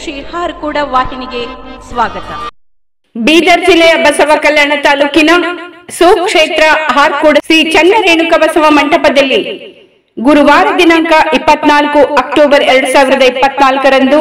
ಶ್ರೀ ಹಾರ್ಕೂಡ ವಾಹಿನಿಗೆ ಸ್ವಾಗತ ಬೀದರ್ ಜಿಲ್ಲೆಯ ಬಸವ ಕಲ್ಯಾಣ ತಾಲೂಕಿನ ಸುಕ್ಷೇತ್ರ ಹಾರ್ಕೋಡ್ ಶ್ರೀ ಚನ್ನರೇಣುಕ ಬಸವ ಮಂಟಪದಲ್ಲಿ ಗುರುವಾರ ದಿನಾಂಕ ಇಪ್ಪತ್ನಾಲ್ಕು ಅಕ್ಟೋಬರ್ ಎರಡ್ ಸಾವಿರದ ಇಪ್ಪತ್ನಾಲ್ಕರಂದು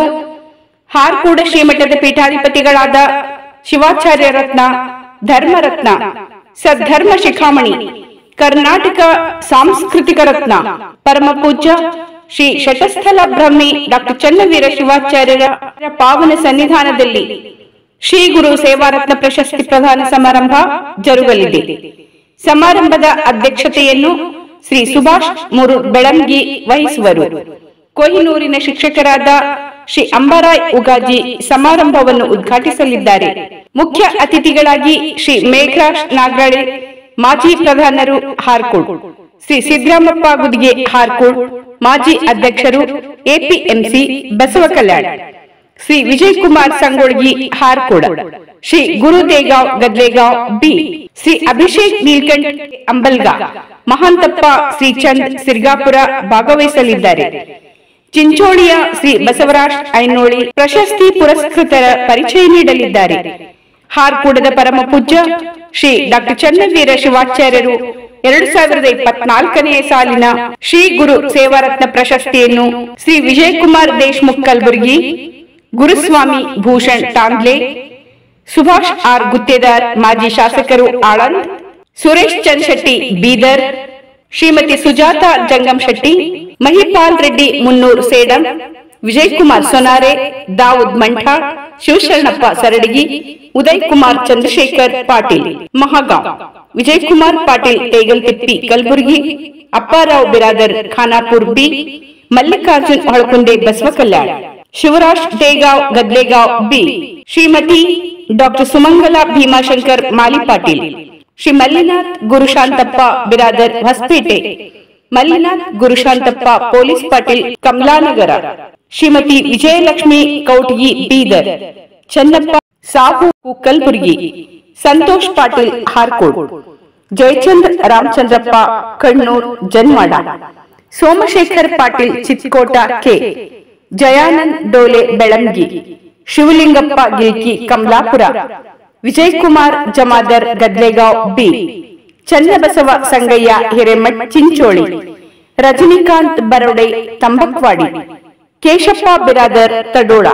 ಹಾರ್ಕೂಡ ಶ್ರೀಮಠದ ಪೀಠಾಧಿಪತಿಗಳಾದ ಶಿವಾಚಾರ್ಯ ರತ್ನ ಧರ್ಮರತ್ನ ಸದ್ಧರ್ಮ ಶಿಖಾಮಣಿ ಕರ್ನಾಟಕ ಸಾಂಸ್ಕೃತಿಕ ರತ್ನ ಪರಮ ಪೂಜ್ಯ ಶ್ರೀ ಶತಸ್ಥಲ ಬ್ರಹ್ಮಿ ಡಾಕ್ಟರ್ ಚನ್ನವೀರ ಶಿವಾಚಾರ್ಯರ ಪಾವನ ಸನ್ನಿಧಾನದಲ್ಲಿ ಶ್ರೀ ಗುರು ಸೇವಾರತ್ನ ಪ್ರಶಸ್ತಿ ಪ್ರದಾನ ಸಮಾರಂಭ ಜರುಗಲಿದೆ ಸಮಾರಂಭದ ಅಧ್ಯಕ್ಷತೆಯನ್ನು ಶ್ರೀ ಸುಭಾಷ್ ಮುರು ಬೆಳಂಗಿ ವಹಿಸುವರು ಕೊಹಿನೂರಿನ ಶಿಕ್ಷಕರಾದ ಶ್ರೀ ಅಂಬಾರಾಯ್ ಉಗಾಜಿ ಸಮಾರಂಭವನ್ನು ಉದ್ಘಾಟಿಸಲಿದ್ದಾರೆ ಮುಖ್ಯ ಅತಿಥಿಗಳಾಗಿ ಶ್ರೀ ಮೇಘರಾಜ್ ನಾಗರಾಳೆ ಮಾಜಿ ಪ್ರಧಾನರು ಹಾರ್ಕೋಡ್ ಶ್ರೀ ಸಿದ್ದರಾಮಪ್ಪ ಗುದಿಗೆ ಹಾರ್ಕೋಡ್ ಮಾಜಿ ಅಧ್ಯಕ್ಷರು ಎಪಿಎಂಸಿ ಬಸವ ಕಲ್ಯಾಣ ಶ್ರೀ ವಿಜಯ್ ಕುಮಾರ್ ಸಂಗೊಳ್ಗಿ ಹಾರ್ಕೋಡ ಶ್ರೀ ಗುರು ದೇಗಾಂವ್ ಗದ್ಲೆಗಾಂವ್ ಬಿ ಶ್ರೀ ಅಭಿಷೇಕ್ ನೀಲ್ಕಂಠ್ ಅಂಬಲ್ಗಾ ಮಹಾಂತಪ್ಪ ಶ್ರೀ ಚಂದ್ ಸಿರ್ಗಾಪುರ ಭಾಗವಹಿಸಲಿದ್ದಾರೆ ಚಿಂಚೋಳಿಯ ಶ್ರೀ ಬಸವರಾಜ್ ಐನೋಳಿ ಪ್ರಶಸ್ತಿ ಪುರಸ್ಕೃತರ ಪರಿಚಯ ನೀಡಲಿದ್ದಾರೆ ಹಾರ್ಕೂಡದ ಪರಮ ಪೂಜ್ಯ ಶ್ರೀ ಡಾಕ್ಟರ್ ಚನ್ನವೀರ ಶಿವಾಚಾರ್ಯರು ಎರಡು ಸಾವಿರದ ಇಪ್ಪತ್ನಾಲ್ಕನೆಯ ಸಾಲಿನ ಶ್ರೀ ಗುರು ಸೇವಾರತ್ನ ಪ್ರಶಸ್ತಿಯನ್ನು ಶ್ರೀ ವಿಜಯಕುಮಾರ್ ದೇಶ್ಮುಖ್ ಕಲಬುರ್ಗಿ ಗುರುಸ್ವಾಮಿ ಭೂಷಣ್ ಟಾಂಗ್ಲೆ ಸುಭಾಷ್ ಆರ್ ಗುತ್ತೇದಾರ್ ಮಾಜಿ ಶಾಸಕರು ಆಳಂದ್ ಸುರೇಶ್ ಚಂದ್ Shetty Bidar Shrimati Sujata ಜಂಗಂ Shetty Mahipal Reddy Munnur Sedam Vijay Kumar Sonare Dawood Mantha Shivasharanappa Saradagi Uday Kumar Chandrashekhar Patil Mahagaon Vijay Kumar Patil Tegaltippi Kalaburagi Apparao Biradar Khanapur B Mallikarjun Holakunde Basava Kalyana Shivraj Degaon Gadlegaon B Shrimati doctor Sumangala Bhimashankar Mali Patil Shri Mallinath Gurushantappa Biradar Hospet Mallinath Gurushantappa police Patil Kamalanagar Shrimati Vijayalakshmi Kautagi Bidar Channappa Sahu Kalaburgi Santosh Patil Harkod Jayachandra Ramachandrappa Kannur Janwada Somashekhar Patil Chitkota K Jayanand ಡೋಲೆ ಬೆಳಂಗಿ Shivalingappa Gilki Kamalapur Vijay Kumar Jamadar Gadlegaon B Channabasava Sangayya Hiremath Chincholi Rajinikanth Barode Tambakwadi Keshappa Biradar Tadola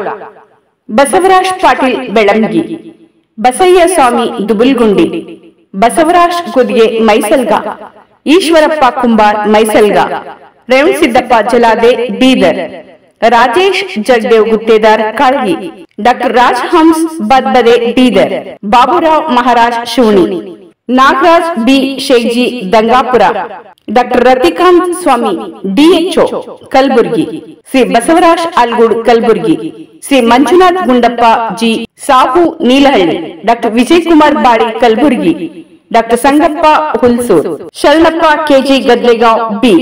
Basavaraj Patil Belangi Basayya Swami Dubulgundi Basavaraj Gudge Maisalga Eshwarappa Kumbar Maisalga Revanasiddappa Jalade Bidar Rajesh Jagadev Guttedar Kalagi doctor Raj Hans Badbade Bidar Baburao Maharaj Shivani Nagaraj B Shegji Dangapur doctor Ratikant Swami DHO Kalaburgi Shri Basavaraj Algud Kalaburgi Shri Manjunath Gundappa G Sahu Neelahalli doctor Vijay Kumar Badi Kalaburagi doctor Sangappa Hulsoor Sharanappa KG Gadlegaon B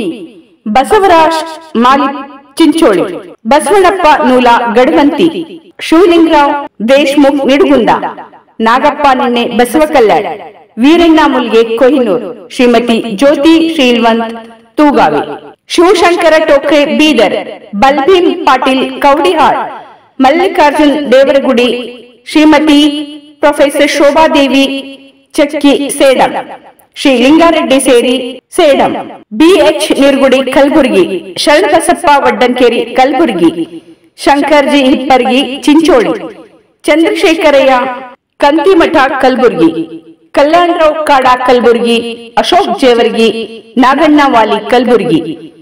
Basavaraj Mali Chincholi Basavannappa Noola Gadavanti Shivalingrao Deshmukh Nidugunda Nagappa ನಿನ್ನೆ Basava Kalyan Veeranna Mulge Kohinoor Shrimati Jyoti Shrilwant Toogavi Shivashankara Tokre Bidar Balbhim Patil Kaudihal Mallikarjun Devaragudi Shrimati professor Shobhadevi Chakki Sedam Shri Lingareddy Seri Sedam BH Nirgudi Kalaburgi Sharanabasappa Vaddankeri Kalaburgi Shankarji Hippargi Chincholi Chandrashekharayya Kantimath Kalaburgi Kalyanrao Kada Kalaburgi Ashok Jewargi Naganna Wali Kalaburgi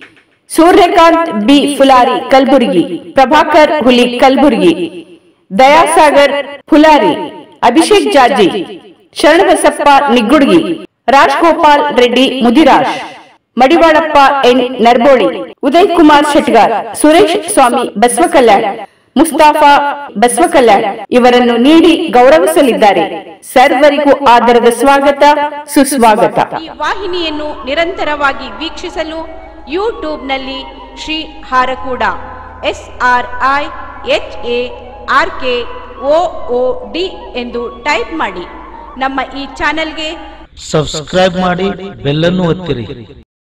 Suryakant B Phulari Kalaburgi Prabhakar ಹುಲಿ ಕಲಬುರ್ಗಿ ದಯಾಸಾಗರ್ ಫುಲಾರಿ ಅಭಿಷೇಕ್ ಜಾಜಿ ಶರಣಬಸಪ್ಪ ನಿಗ್ಗುಡ್ಗಿ ರಾಜ್ಗೋಪಾಲ್ ರೆಡ್ಡಿ ಮುದಿರಾಜ್ ಮಡಿವಾಳಪ್ಪ ಎನ್ ನರ್ಬೋಳಿ ಉದಯ್ ಕುಮಾರ್ ಶೆಟ್ಗಾರ್ ಸುರೇಶ್ ಸ್ವಾಮಿ ಬಸವ ಕಲ್ಯಾಣ್ ಮುಸ್ತಾಫಾ ಬಸವ ಕಲ್ಯಾಣ್ ಇವರನ್ನು ನೀಡಿ ಗೌರವಿಸಲಿದ್ದಾರೆ ಸರ್ವರಿಗೂ ಆದರದ ಸ್ವಾಗತ ಸುಸ್ವಾಗತ ಈ ವಾಹಿನಿಯನ್ನು ನಿರಂತರವಾಗಿ ವೀಕ್ಷಿಸಲು ಯೂಟ್ಯೂಬ್ನಲ್ಲಿ Shri Harakuda S R I H A R K O O D ಎಂದು ಟೈಪ್ ಮಾಡಿ ನಮ್ಮ ಈ ಚಾನೆಲ್ಗೆ ಸಬ್ಸ್ಕ್ರೈಬ್ ಮಾಡಿ ಬೆಲ್ಲನ್ನು ಒತ್ತಿರಿ